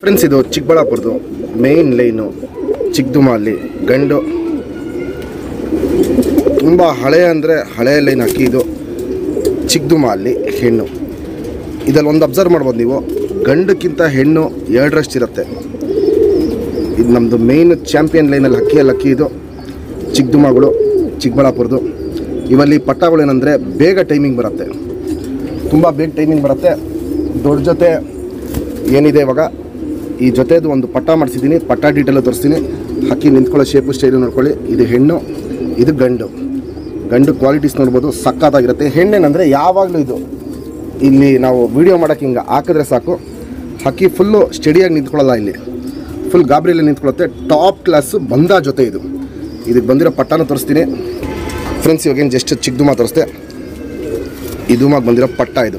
friends ಇದು ಚಿಕ್ಕಬಳ್ಳಾಪುರದು main line ಚಿಕ್ಕದುಮಲ್ಲಿ ಗಂಡು ತುಂಬ ಹಳೆ ಅಂದರೆ ಹಳೆಯ ಲೈನ್ ಅಕ್ಕಿ ಇದು ಚಿಕ್ಕದುಮಲ್ಲಿ ಹೆಣ್ಣು ಇದರಲ್ಲಿ ಒಂದು ಅಬ್ಸರ್ವ್ ಮಾಡ್ಬೋದು ನೀವು ಗಂಡಕ್ಕಿಂತ ಹೆಣ್ಣು ಎರಡರಷ್ಟಿರುತ್ತೆ ಇದು ನಮ್ಮದು ಮೇನ್ ಚಾಂಪಿಯನ್ ಲೈನಲ್ಲಿ ಹಕ್ಕಿಯಲ್ಲಿ ಅಕ್ಕಿ ಇದು ಚಿಕ್ಕದುಮಗಳು ಚಿಕ್ಕಬಳ್ಳಾಪುರದು ಇವಲ್ಲಿ ಪಟ್ಟಗಳು ಏನಂದರೆ ಬೇಗ ಟೈಮಿಂಗ್ ಬರುತ್ತೆ ತುಂಬ ಬೇಗ ಟೈಮಿಂಗ್ ಬರುತ್ತೆ ದೊಡ್ಡ ಜೊತೆ ಏನಿದೆ ಇವಾಗ ಈ ಜೊತೆದು ಒಂದು ಪಟ್ಟ ಮಾಡಿಸಿದ್ದೀನಿ ಪಟ್ಟ ಡೀಟೇಲು ತೋರಿಸ್ತೀನಿ ಹಕ್ಕಿ ನಿಂತ್ಕೊಳ್ಳೋ ಶೇಪು ಸ್ಟೈಲು ನೋಡ್ಕೊಳ್ಳಿ ಇದು ಹೆಣ್ಣು ಇದು ಗಂಡು ಗಂಡು ಕ್ವಾಲಿಟೀಸ್ ನೋಡ್ಬೋದು ಸಕ್ಕತ್ತಾಗಿರುತ್ತೆ ಹೆಣ್ಣೇನಂದರೆ ಯಾವಾಗಲೂ ಇದು ಇಲ್ಲಿ ನಾವು ವಿಡಿಯೋ ಮಾಡೋಕ್ಕೆ ಹಿಂಗೆ ಹಾಕಿದ್ರೆ ಸಾಕು ಹಕ್ಕಿ ಫುಲ್ಲು ಸ್ಟಡಿಯಾಗಿ ನಿಂತ್ಕೊಳ್ಳಲ್ಲ ಇಲ್ಲಿ ಫುಲ್ ಗಾಬರಿಯಲ್ಲಿ ನಿಂತ್ಕೊಳ್ಳುತ್ತೆ ಟಾಪ್ ಕ್ಲಾಸು ಬಂದ ಜೊತೆ ಇದು ಇದಕ್ಕೆ ಬಂದಿರೋ ಪಟ್ಟನ ತೋರಿಸ್ತೀನಿ ಫ್ರೆಂಡ್ಸ್ ಇವಾಗೇನು ಜಸ್ಟ್ ಚಿಕ್ಕದುಮ ತೋರಿಸ್ದೆ ಇದು ಮಾಗ ಬಂದಿರೋ ಪಟ್ಟ ಇದು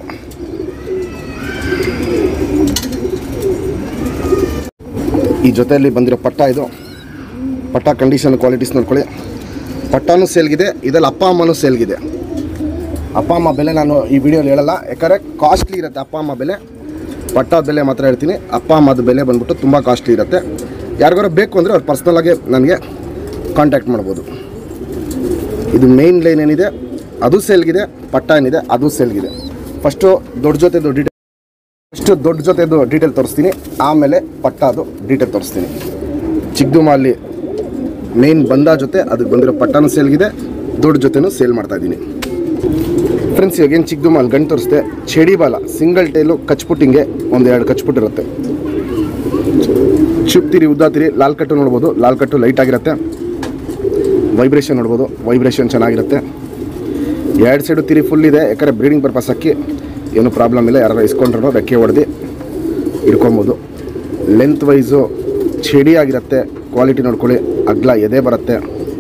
ಈ ಜೊತೆಯಲ್ಲಿ ಬಂದಿರೋ ಪಟ್ಟ ಇದು ಪಟ್ಟ ಕಂಡೀಷನ್ ಕ್ವಾಲಿಟೀಸ್ ನೋಡ್ಕೊಳ್ಳಿ ಪಟ್ಟನೂ ಸೇಲ್ಗಿದೆ ಇದರಲ್ಲಿ ಅಪ್ಪ ಅಮ್ಮನೂ ಸೇಲ್ಗಿದೆ ಅಪ್ಪ ಅಮ್ಮ ಬೆಲೆ ನಾನು ಈ ವಿಡಿಯೋಲಿ ಹೇಳಲ್ಲ ಯಾಕಂದರೆ ಕಾಸ್ಟ್ಲಿ ಇರುತ್ತೆ ಅಪ್ಪ ಅಮ್ಮ ಬೆಲೆ ಪಟ್ಟದ ಬೆಲೆ ಮಾತ್ರ ಹೇಳ್ತೀನಿ ಅಪ್ಪ ಅಮ್ಮದ ಬೆಲೆ ಬಂದ್ಬಿಟ್ಟು ತುಂಬ ಕಾಸ್ಟ್ಲಿ ಇರುತ್ತೆ ಯಾರಿಗಾರು ಬೇಕು ಅಂದರೆ ಅವ್ರು ಪರ್ಸ್ನಲಾಗಿ ನನಗೆ ಕಾಂಟ್ಯಾಕ್ಟ್ ಮಾಡ್ಬೋದು ಇದು ಮೇನ್ ಲೈನ್ ಏನಿದೆ ಅದು ಸೇಲ್ಗಿದೆ ಪಟ್ಟ ಏನಿದೆ ಅದು ಸೇಲ್ಗಿದೆ ಫಸ್ಟು ದೊಡ್ಡ ಜೊತೆದು ಡೀಟೇಲ್ ಫಸ್ಟು ದೊಡ್ಡ ಜೊತೆದು ಡೀಟೇಲ್ ತೋರಿಸ್ತೀನಿ ಆಮೇಲೆ ಪಟ್ಟದು ಡೀಟೇಲ್ ತೋರಿಸ್ತೀನಿ ಚಿಕ್ಕದುಮಲ್ಲಿ ಮೇನ್ ಬಂದ ಜೊತೆ ಅದಕ್ಕೆ ಬಂದಿರೋ ಪಟ್ಟನೂ ಸೇಲ್ಗಿದೆ ದೊಡ್ಡ ಜೊತೆನೂ ಸೇಲ್ ಮಾಡ್ತಾ ಇದ್ದೀನಿ ಫ್ರೆಂಡ್ಸ್ ಇವಾಗ ಏನು ಚಿಕ್ಕದುಮಲ್ಲಿ ಗಂಟು ತೋರಿಸ್ದೆ ಚಡಿ ಬಾಲ ಸಿಂಗಲ್ ಟೈಲು ಕಚ್ಪುಟ್ಟಿಂಗೆ ಒಂದು ಎರಡು ಕಚ್ಪುಟ್ಟಿರುತ್ತೆ ಚುಪ್ತಿರಿ ಉದ್ದಾತಿರಿ ಲಾಲ್ ಕಟ್ಟು ನೋಡ್ಬೋದು ಲಾಲ್ ಕಟ್ಟು ಲೈಟ್ ಆಗಿರುತ್ತೆ ವೈಬ್ರೇಷನ್ ನೋಡ್ಬೋದು ವೈಬ್ರೇಷನ್ ಚೆನ್ನಾಗಿರುತ್ತೆ ಎರಡು ಸೈಡು ತಿರಿ ಫುಲ್ ಇದೆ ಯಾಕಂದರೆ ಬ್ರೀಡಿಂಗ್ ಪರ್ಪಸ್ ಅಕ್ಕಿ ಏನು ಪ್ರಾಬ್ಲಮ್ ಇಲ್ಲ ಯಾರು ಇಸ್ಕೊಂಡ್ರು ರೆಕ್ಕೆ ಹೊಡೆದು ಇಟ್ಕೊಬೋದು ಲೆಂತ್ ವೈಸು ಚಡಿ ಆಗಿರುತ್ತೆ ಕ್ವಾಲಿಟಿ ನೋಡ್ಕೊಳ್ಳಿ ಅಗ್ಲ ಎದೆ ಬರುತ್ತೆ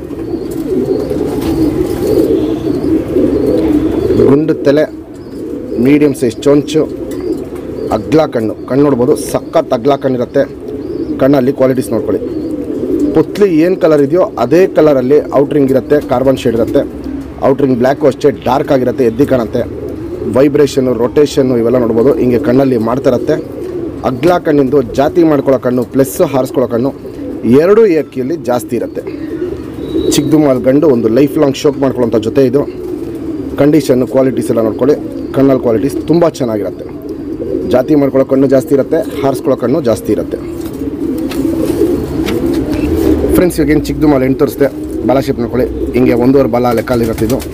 ಗುಂಡು ತಲೆ ಮೀಡಿಯಮ್ ಸೈಜ್ ಚೊಂಚು ಅಗ್ಲ ಕಣ್ಣು ಕಣ್ಣು ನೋಡ್ಬೋದು ಸಖತ್ ಅಗ್ಲ ಕಣ್ಣಿರುತ್ತೆ ಕಣ್ಣಲ್ಲಿ ಕ್ವಾಲಿಟೀಸ್ ನೋಡ್ಕೊಳ್ಳಿ ಪುತ್ಲಿ ಏನು ಕಲರ್ ಇದೆಯೋ ಅದೇ ಕಲರಲ್ಲಿ ಔಟ್ರಿಂಗ್ ಇರುತ್ತೆ ಕಾರ್ಬನ್ ಶೇಡ್ ಇರುತ್ತೆ ಔಟ್ರಿಂಗ್ ಬ್ಲ್ಯಾಕು ಅಷ್ಟೇ ಡಾರ್ಕ್ ಆಗಿರುತ್ತೆ ಎದ್ದಿ ಕಾಣುತ್ತೆ ವೈಬ್ರೇಷನ್ನು ರೊಟೇಷನ್ನು ಇವೆಲ್ಲ ನೋಡ್ಬೋದು ಹಿಂಗೆ ಕಣ್ಣಲ್ಲಿ ಮಾಡ್ತಾ ಇರುತ್ತೆ ಅಗ್ಲ ಕಣ್ಣಿಂದು ಜಾತಿ ಮಾಡ್ಕೊಳ್ಳೋ ಕಣ್ಣು ಪ್ಲಸ್ ಹಾರಿಸ್ಕೊಳ್ಳೋ ಕಣ್ಣು ಎರಡೂ ಏಕಿಯಲ್ಲಿ ಜಾಸ್ತಿ ಇರುತ್ತೆ ಚಿಕ್ಕದುಮಾಲ್ ಗಂಡು ಒಂದು ಲೈಫ್ ಲಾಂಗ್ ಶೋಕ್ ಮಾಡ್ಕೊಳ್ಳೋಂಥ ಜೊತೆ ಇದು ಕಂಡೀಷನ್ನು ಕ್ವಾಲಿಟೀಸ್ ಎಲ್ಲ ನೋಡ್ಕೊಳ್ಳಿ ಕಣ್ಣಲ್ಲಿ ಕ್ವಾಲಿಟೀಸ್ ತುಂಬ ಚೆನ್ನಾಗಿರುತ್ತೆ ಜಾತಿ ಮಾಡ್ಕೊಳ್ಳೋ ಕಣ್ಣು ಜಾಸ್ತಿ ಇರುತ್ತೆ ಹಾರಿಸ್ಕೊಳ್ಳೋ ಕಣ್ಣು ಜಾಸ್ತಿ ಇರುತ್ತೆ ಫ್ರೆಂಡ್ಸ್ ಇವಾಗ ಏನು ಚಿಕ್ಕದು ಮಾಲ್ ಎಂಟು ತೋರಿಸ್ದೆ ಬಾಲ ಶೇಪ್ ನೋಡ್ಕೊಳ್ಳಿ ಹಿಂಗೆ ಒಂದೂವರೆ ಬಾಲ ಲೆಕ್ಕಲ್ಲಿರುತ್ತೆ ಇದು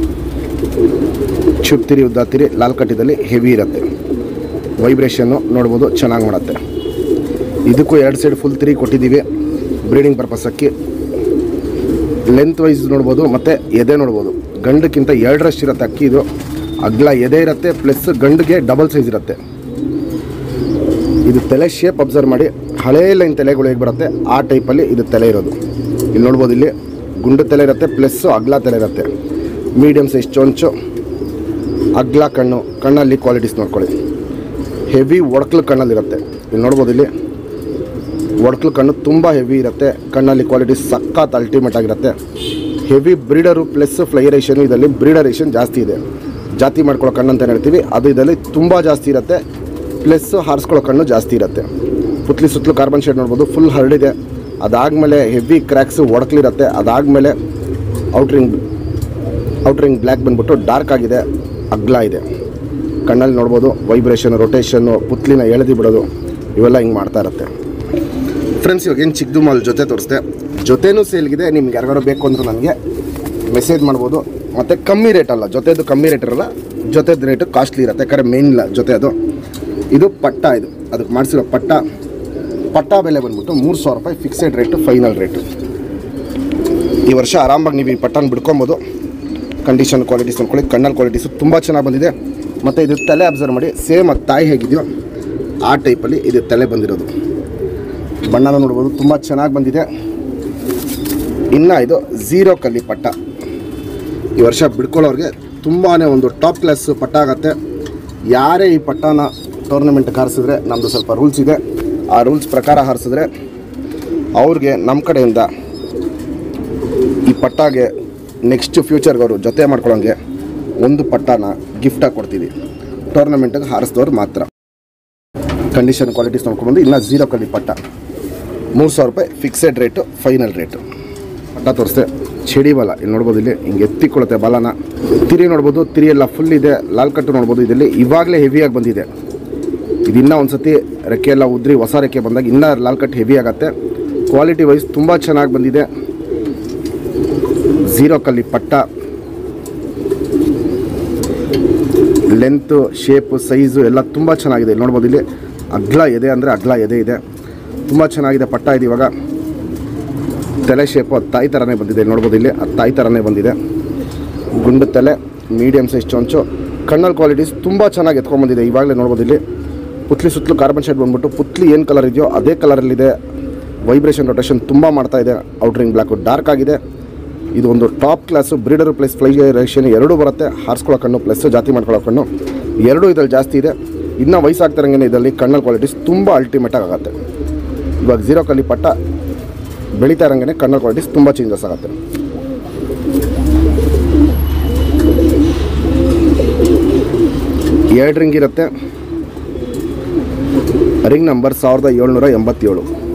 ಚುಪ್ತಿರಿ ಉದ್ದಾತಿರಿ ಲಾಲ್ ಕಟ್ಟಿದಲ್ಲಿ ಹೆವಿ ಇರುತ್ತೆ ವೈಬ್ರೇಷನ್ನು ನೋಡ್ಬೋದು ಚೆನ್ನಾಗಿ ಮಾಡುತ್ತೆ ಇದಕ್ಕೂ ಎರಡು ಸೈಡ್ ಫುಲ್ ತಿರಿ ಕೊಟ್ಟಿದ್ದೀವಿ ಬ್ರೀಡಿಂಗ್ ಪರ್ಪಸ್ ಅಕ್ಕಿ ಲೆಂತ್ ವೈಸ್ ನೋಡ್ಬೋದು ಮತ್ತು ಎದೆ ನೋಡ್ಬೋದು ಗಂಡಕ್ಕಿಂತ ಎರಡರಷ್ಟು ಇರುತ್ತೆ ಅಕ್ಕಿ ಇದು ಅಗ್ಲ ಎದೆ ಇರುತ್ತೆ ಪ್ಲಸ್ ಗಂಡಿಗೆ ಡಬಲ್ ಸೈಜ್ ಇರುತ್ತೆ ಇದು ತಲೆ ಶೇಪ್ ಅಬ್ಸರ್ವ್ ಮಾಡಿ ಹಳೇ ಲೈನ್ ತಲೆಗಳು ಹೇಗೆ ಬರುತ್ತೆ ಆ ಟೈಪಲ್ಲಿ ಇದು ತಲೆ ಇರೋದು ಇಲ್ಲಿ ನೋಡ್ಬೋದು ಇಲ್ಲಿ ಗುಂಡು ತಲೆ ಇರುತ್ತೆ ಪ್ಲಸ್ಸು ಅಗ್ಲ ತಲೆ ಇರುತ್ತೆ ಮೀಡಿಯಮ್ ಸೈಜ್ ಚೊಂಚು ಅಗ್ಲ ಕಣ್ಣು ಕಣ್ಣಲ್ಲಿ ಕ್ವಾಲಿಟೀಸ್ ನೋಡ್ಕೊಳ್ಳಿ ಹೆವಿ ಒಡಕ್ಲು ಕಣ್ಣಲ್ಲಿರುತ್ತೆ ಇಲ್ಲಿ ನೋಡ್ಬೋದು ಇಲ್ಲಿ ಒಡಕ್ಲು ಕಣ್ಣು ತುಂಬ ಹೆವಿ ಇರುತ್ತೆ ಕಣ್ಣಲ್ಲಿ ಕ್ವಾಲಿಟಿ ಸಖತ್ ಅಲ್ಟಿಮೇಟ್ ಆಗಿರುತ್ತೆ ಹೆವಿ ಬ್ರೀಡರು ಪ್ಲಸ್ ಫ್ಲೈರೇಷನ್ ಇದರಲ್ಲಿ ಬ್ರೀಡರೇಷನ್ ಜಾಸ್ತಿ ಇದೆ ಜಾತಿ ಮಾಡ್ಕೊಳ್ಳೋ ಕಣ್ಣು ಅಂತ ಏನ್ ಹೇಳ್ತೀವಿ ಅದು ಇದರಲ್ಲಿ ತುಂಬ ಜಾಸ್ತಿ ಇರುತ್ತೆ ಪ್ಲಸ್ ಹಾರಿಸ್ಕೊಳ್ಳೋ ಕಣ್ಣು ಜಾಸ್ತಿ ಇರುತ್ತೆ ಪುತ್ಲಿ ಸುತ್ತಲೂ ಕಾರ್ಬನ್ ಶೇಡ್ ನೋಡ್ಬೋದು ಫುಲ್ ಹರಡಿದೆ ಅದಾದಮೇಲೆ ಹೆವಿ ಕ್ರ್ಯಾಕ್ಸು ಒಡಕ್ಲಿರುತ್ತೆ ಅದಾದಮೇಲೆ ಔಟ್ರಿಂಗ್ ಔಟ್ರಿಂಗ್ ಬ್ಲ್ಯಾಕ್ ಬಂದ್ಬಿಟ್ಟು ಡಾರ್ಕ್ ಆಗಿದೆ ಅಗ್ಲ ಇದೆ ಕಣ್ಣಲ್ಲಿ ನೋಡ್ಬೋದು ವೈಬ್ರೇಷನ್ ರೊಟೇಷನ್ನು ಪುತ್ಲಿನ ಎಳೆದಿ ಬಿಡೋದು ಇವೆಲ್ಲ ಹಿಂಗೆ ಮಾಡ್ತಾ ಇರುತ್ತೆ ಫ್ರೆಂಡ್ಸ್ ಇವಾಗ ಏನು ಚಿಕ್ಕದು ಮಾಲ್ ಜೊತೆ ತೋರಿಸ್ದೆ ಜೊತೆನೂ ಸೇಲ್ಗಿದೆ ನಿಮ್ಗೆ ಯಾರಿಗಾರು ಬೇಕು ಅಂದ್ರೆ ನನಗೆ ಮೆಸೇಜ್ ಮಾಡ್ಬೋದು ಮತ್ತು ಕಮ್ಮಿ ರೇಟ್ ಅಲ್ಲ ಜೊತೆದು ಕಮ್ಮಿ ರೇಟ್ ಇರಲ್ಲ ಜೊತೆದು ರೇಟು ಕಾಸ್ಟ್ಲಿ ಇರುತ್ತೆ ಯಾಕಂದರೆ ಮೇನ್ ಇಲ್ಲ ಜೊತೆ ಅದು ಇದು ಪಟ್ಟ ಇದು ಅದಕ್ಕೆ ಮಾಡಿಸಿರೋ ಪಟ್ಟ ಪಟ್ಟ ಬೆಲೆ ಬಂದ್ಬಿಟ್ಟು ಮೂರು ಸಾವಿರ ರೂಪಾಯಿ ಫಿಕ್ಸೆಡ್ ರೇಟು ಫೈನಲ್ ರೇಟು ಈ ವರ್ಷ ಆರಾಮಾಗಿ ನೀವು ಈ ಪಟ್ಟನ ಬಿಡ್ಕೊಬೋದು ಕಂಡೀಷನ್ ಕ್ವಾಲಿಟೀಸ್ ನೋಡ್ಕೊಳ್ಳಿ ಕಣ್ಣಲ್ಲಿ ಕ್ವಾಲಿಟೀಸು ತುಂಬ ಚೆನ್ನಾಗಿ ಬಂದಿದೆ ಮತ್ತು ಇದು ತಲೆ ಅಬ್ಸರ್ವ್ ಮಾಡಿ ಸೇಮ್ ಅದು ತಾಯಿ ಹೇಗಿದೆಯೋ ಆ ಟೈಪಲ್ಲಿ ಇದು ತಲೆ ಬಂದಿರೋದು ಬಣ್ಣನ ನೋಡ್ಬೋದು ತುಂಬ ಚೆನ್ನಾಗಿ ಬಂದಿದೆ ಇನ್ನು ಇದು ಝೀರೋ ಕಲ್ಲಿ ಪಟ್ಟ ಈ ವರ್ಷ ಬಿಡ್ಕೊಳ್ಳೋರಿಗೆ ತುಂಬಾ ಒಂದು ಟಾಪ್ ಕ್ಲಾಸ್ ಪಟ್ಟ ಆಗತ್ತೆ ಯಾರೇ ಈ ಪಟ್ಟನ ಟೂರ್ನಮೆಂಟ್ಗೆ ಹಾರಿಸಿದ್ರೆ ನಮ್ಮದು ಸ್ವಲ್ಪ ರೂಲ್ಸ್ ಇದೆ ಆ ರೂಲ್ಸ್ ಪ್ರಕಾರ ಹಾರಿಸಿದ್ರೆ ಅವ್ರಿಗೆ ನಮ್ಮ ಕಡೆಯಿಂದ ಈ ಪಟ್ಟಾಗೆ ನೆಕ್ಸ್ಟ್ ಫ್ಯೂಚರ್ಗೆ ಅವರು ಜೊತೆ ಮಾಡ್ಕೊಳ್ಳೋಂಗೆ ಒಂದು ಪಟ್ಟಾನ ಗಿಫ್ಟಾಗಿ ಕೊಡ್ತೀವಿ ಟೂರ್ನಮೆಂಟಿಗೆ ಹಾರಿಸಿದವ್ರು ಮಾತ್ರ ಕಂಡೀಷನ್ ಕ್ವಾಲಿಟೀಸ್ ನೋಡ್ಕೊಂಡು ಇನ್ನು ಝೀರೋ ಕಲ್ಲಿ ಪಟ್ಟ ಮೂರು ಸಾವಿರ ರೂಪಾಯಿ ಫಿಕ್ಸೆಡ್ ರೇಟು ಫೈನಲ್ ರೇಟು ಪಟ್ಟ ತೋರಿಸ್ದೆ ಚಡಿ ಬಲ ಇಲ್ಲಿ ನೋಡ್ಬೋದು ಇಲ್ಲಿ ಹಿಂಗೆ ಎತ್ತಿಕೊಳ್ಳುತ್ತೆ ಬಲನ ತಿರಿ ನೋಡ್ಬೋದು ತಿರಿ ಎಲ್ಲ ಫುಲ್ ಇದೆ ಲಾಲ್ ಕಟ್ಟು ನೋಡ್ಬೋದು ಇದರಲ್ಲಿ ಇವಾಗಲೇ ಹೆವಿಯಾಗಿ ಬಂದಿದೆ ಇದು ಇನ್ನೂ ಒಂದು ಸತಿ ರೆಕ್ಕೆ ಎಲ್ಲ ಉದ್ರಿ ಹೊಸ ರೆಕ್ಕೆ ಬಂದಾಗ ಇನ್ನೂ ಲಾಲ್ ಕಟ್ ಹೆವಿ ಆಗುತ್ತೆ ಕ್ವಾಲಿಟಿ ವೈಸ್ ತುಂಬ ಚೆನ್ನಾಗಿ ಬಂದಿದೆ ಝೀರೋ ಕಲ್ಲಿ ಪಟ್ಟ ಲೆಂತು ಶೇಪು ಸೈಜು ಎಲ್ಲ ತುಂಬ ಚೆನ್ನಾಗಿದೆ ಇಲ್ಲಿ ನೋಡ್ಬೋದು ಇಲ್ಲಿ ಅಗ್ಲ ಎದೆ ಅಂದರೆ ಅಗ್ಲ ಎದೆ ಇದೆ ತುಂಬ ಚೆನ್ನಾಗಿದೆ ಪಟ್ಟ ಇದೆ ಇವಾಗ ತಲೆ ಶೇಪು ಅದು ತಾಯಿ ಥರನೇ ಬಂದಿದೆ ಇಲ್ಲಿ ನೋಡ್ಬೋದು ಇಲ್ಲಿ ಅದು ತಾಯಿ ಥರನೇ ಬಂದಿದೆ ಗುಂಡು ತಲೆ ಮೀಡಿಯಮ್ ಸೈಜ್ ಚೊಂಚು ಕಣ್ಣಲ್ ಕ್ವಾಲಿಟೀಸ್ ತುಂಬ ಚೆನ್ನಾಗಿ ಎತ್ಕೊಂಡ್ಬಂದಿದೆ ಇವಾಗಲೇ ನೋಡ್ಬೋದು ಇಲ್ಲಿ ಪುತ್ಲಿ ಸುತ್ತಲೂ ಕಾರ್ಬನ್ ಶೇಡ್ ಬಂದ್ಬಿಟ್ಟು ಪುತ್ಲಿ ಏನು ಕಲರ್ ಇದೆಯೋ ಅದೇ ಕಲರಲ್ಲಿದೆ ವೈಬ್ರೇಷನ್ ರೊಟೇಷನ್ ತುಂಬ ಮಾಡ್ತಾ ಇದೆ ಔಟ್ರಿಂಗ್ ಬ್ಲ್ಯಾಕು ಡಾರ್ಕ್ ಆಗಿದೆ ಇದು ಒಂದು ಟಾಪ್ ಕ್ಲಾಸು ಬ್ರೀಡರ್ ಪ್ಲಸ್ ಫ್ಲೈರೇಷನ್ ಎರಡೂ ಬರುತ್ತೆ ಹಾರಿಸ್ಕೊಳ್ಳೋ ಕಣ್ಣು ಪ್ಲಸ್ ಜಾತಿ ಮಾಡ್ಕೊಳ್ಳೋ ಕಣ್ಣು ಎರಡೂ ಇದ್ರಲ್ಲಿ ಜಾಸ್ತಿ ಇದೆ ಇನ್ನು ವಯಸ್ಸಾಗ್ತಿರಂಗೆ ಇದರಲ್ಲಿ ಕಣ್ಣಲ್ ಕ್ವಾಲಿಟೀಸ್ ತುಂಬ ಅಲ್ಟಿಮೇಟಾಗಿ ಆಗುತ್ತೆ ಇವಾಗ ಝೀರೋ ಕಲ್ಲಿ ಪಟ್ಟ ಬೆಳೀತಾ ಇರಂಗೆ ಕಣ್ಣಲ್ ಕ್ವಾಲಿಟೀಸ್ ತುಂಬ ಚೇಂಜಸ್ ಆಗುತ್ತೆ ಎರಡು ರಿಂಗ್ ಇರುತ್ತೆ ರಿಂಗ್ ನಂಬರ್ ಸಾವಿರದ ಏಳ್ನೂರ ಎಂಬತ್ತೇಳು